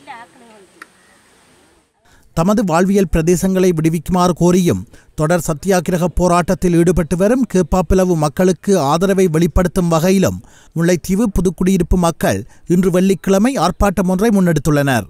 தமது வாழ்வியல் பிரதேசங்களை விடுவிக்குமாறு கோரியும் தொடர் சத்தியாகிரக போராட்டத்தில் ஈடுபட்டு வரும் கேப்பாப்பிலவு மக்களுக்கு ஆதரவை வெளிப்படுத்தும் வகையிலும் முல்லைத்தீவு புதுக்குடியிருப்பு மக்கள் இன்று வெள்ளிக்கிழமை ஆர்ப்பாட்டம் ஒன்றை முன்னெடுத்துள்ளனர்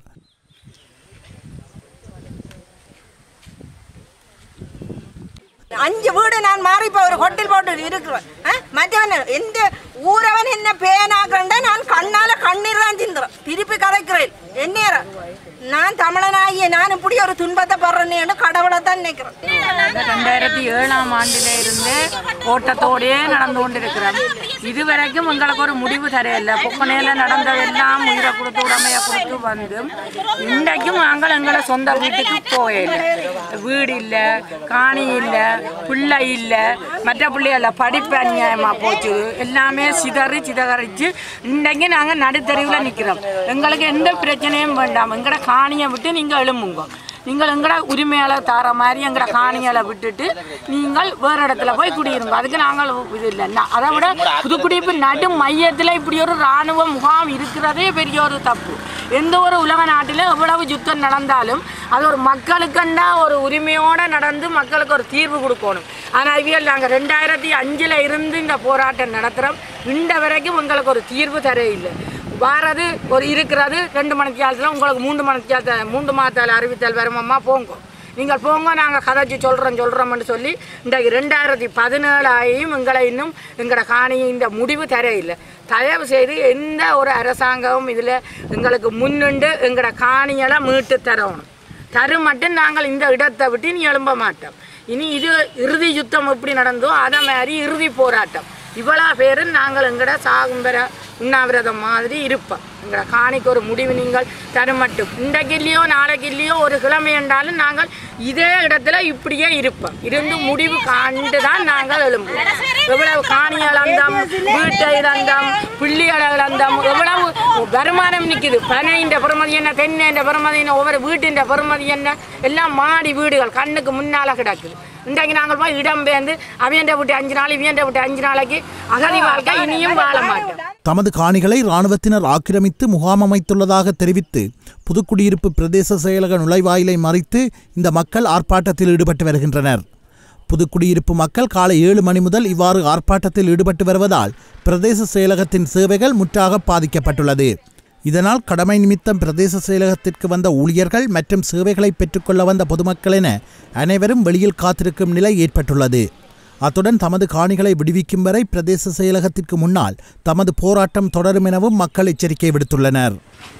அஞ்சு வீடு நான் மாறி இப்போ ஒரு ஹோட்டல் போட்டு இருக்கிறேன் ஆ? மற்றவன் எந்த ஊரவன் என்ன பேனாக்கண்ட நான் கண்ணால கண்ணீர் தான் சிந்துறேன் திருப்பி கதைக்கிறேன் என்ன நான் தமிழனாகிய நான் இப்படி ஒரு துன்பத்தை படுறேன்னு கடவுளை தான் நினைக்கிறேன் ரெண்டாயிரத்தி ஏழாம் ஆண்டில இருந்து ஓட்டத்தோடயே நடந்து கொண்டிருக்கிறோம் இதுவரைக்கும் எங்களுக்கு ஒரு முடிவு தரையில்லை பொக்கனையில நடந்ததெல்லாம் உயிரை கொடுத்து உடமையை கொடுத்து வந்து இன்றைக்கும் நாங்கள் எங்களை சொந்த வீட்டுக்கு போயில்லை வீடு இல்லை காணி இல்லை பிள்ளை இல்லை மற்ற பிள்ளைகள படிப்பு அநியாயமா போச்சு எல்லாமே சிதறி சிதகரிச்சு இன்றைக்கு நாங்கள் நடுத்தெருவில் நிற்கிறோம் எங்களுக்கு எந்த பிரச்சனையும் வேண்டாம் எங்கட காணியை விட்டு நீங்கள் எழும்புங்க நீங்கள் எங்கட உரிமையால தார மாதிரி எங்கட காணிகளை விட்டுட்டு நீங்கள் வேறு இடத்துல போய் குடியிருங்க அதுக்கு நாங்கள் இது இல்லை நா- அதை விட புதுக்குடியிருப்பு நடு மையத்தில் இப்படி ஒரு இராணுவ முகாம் இருக்கிறதே பெரிய ஒரு தப்பு எந்த ஒரு உலக நாட்டில் எவ்வளவு யுத்தம் நடந்தாலும் அது ஒரு மக்களுக்கண்டா ஒரு உரிமையோடு நடந்து மக்களுக்கு ஒரு தீர்வு கொடுக்கணும் ஆனால் இவியல் நாங்கள் ரெண்டாயிரத்தி அஞ்சில் இருந்து இந்த போராட்டம் நடத்துகிறோம் இந்த வரைக்கும் உங்களுக்கு ஒரு தீர்வு தர இல்லை வாரது ஒரு இருக்கிறது ரெண்டு மணிக்கு காலத்தில் உங்களுக்கு மூன்று மணிக்கு காலத்தில் மூன்று மாதத்தில் அறிவித்தல் வருமம்மா போங்க நீங்கள் போங்க நாங்கள் கதைச்சி சொல்கிறோம் சொல்கிறோம்னு சொல்லி இன்றைக்கு ரெண்டாயிரத்தி பதினேழு ஆகியும் எங்களை இன்னும் எங்களோட காணி இந்த முடிவு தர இல்லை தயவு செய்து எந்த ஒரு அரசாங்கமும் இதில் எங்களுக்கு முன்னின்று எங்களோட காணிகளை மீட்டு தரணும் தரு மட்டும் நாங்கள் இந்த இடத்தை விட்டு நீ எழும்ப மாட்டோம் இனி இது இறுதி யுத்தம் எப்படி நடந்தோ அதை மாதிரி இறுதி போராட்டம் இவ்வளோ பேர் நாங்கள் எங்கட சாகும்பர உண்ணாவிரதம் மாதிரி இருப்போம் எங்கட காணிக்கு ஒரு முடிவு நீங்கள் தர மட்டும் இன்றைக்கு இல்லையோ நாளைக்கு இல்லையோ ஒரு கிழமை என்றாலும் நாங்கள் இதே இடத்துல இப்படியே இருப்போம் இருந்து முடிவு கண்டு தான் நாங்கள் எழும்புவோம் எவ்வளவு காணி இழந்தோம் வீட்டை இழந்தோம் பிள்ளைகளை இழந்தோம் எவ்வளவு வருமானம் நிற்குது பனையின் பெருமதி என்ன தென்னையின் பெருமதி என்ன ஒவ்வொரு வீட்டின் பெருமதி என்ன எல்லாம் மாடி வீடுகள் கண்ணுக்கு முன்னால் கிடக்குது இன்றைக்கு நாங்கள் போய் இடம் பெயர்ந்து அவியண்ட விட்டு அஞ்சு நாள் இவியண்ட விட்டு அஞ்சு நாளைக்கு அகதி வாழ்க்கை இனியும் வாழ மாட்டோம் தமது காணிகளை இராணுவத்தினர் ஆக்கிரமித்து முகாம் அமைத்துள்ளதாக தெரிவித்து புதுக்குடியிருப்பு பிரதேச செயலக நுழைவாயிலை மறித்து இந்த மக்கள் ஆர்ப்பாட்டத்தில் ஈடுபட்டு வருகின்றனர் புதுக்குடியிருப்பு மக்கள் காலை ஏழு மணி முதல் இவ்வாறு ஆர்ப்பாட்டத்தில் ஈடுபட்டு வருவதால் பிரதேச செயலகத்தின் சேவைகள் முற்றாக பாதிக்கப்பட்டுள்ளது இதனால் கடமை நிமித்தம் பிரதேச செயலகத்திற்கு வந்த ஊழியர்கள் மற்றும் சேவைகளை பெற்றுக்கொள்ள வந்த பொதுமக்கள் என அனைவரும் வெளியில் காத்திருக்கும் நிலை ஏற்பட்டுள்ளது அத்துடன் தமது காணிகளை விடுவிக்கும் வரை பிரதேச செயலகத்திற்கு முன்னால் தமது போராட்டம் தொடரும் எனவும் மக்கள் எச்சரிக்கை விடுத்துள்ளனர்